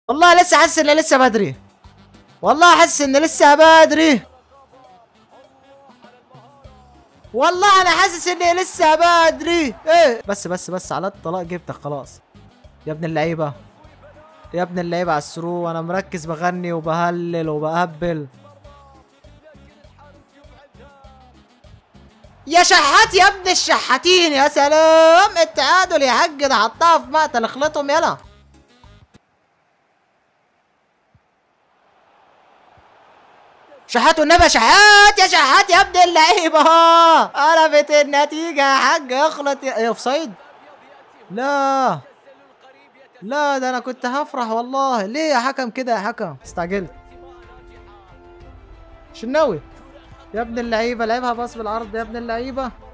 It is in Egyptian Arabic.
والله لسه حاسس ان لسه بدري والله حاسس ان لسه بدري والله انا حاسس اني لسه بدري ايه بس بس بس على الطلاق جبتك خلاص يا ابن اللعيبه يا ابن اللعيبه على السرو وانا مركز بغني وبهلل وبهبل يا شحات يا ابن الشحاتين يا سلام التعادل يا حاج ده حطها في مقتل اخلطهم يلا شحات والنبي يا شحات يا شحات يا ابن اللعيبه قلبت النتيجه يا حاج اخلط يا اوف سايد لا لا ده انا كنت هفرح والله ليه يا حكم كده يا حكم استعجلت شناوي يا ابن اللعيبه لعبها باص بالعرض يا ابن اللعيبه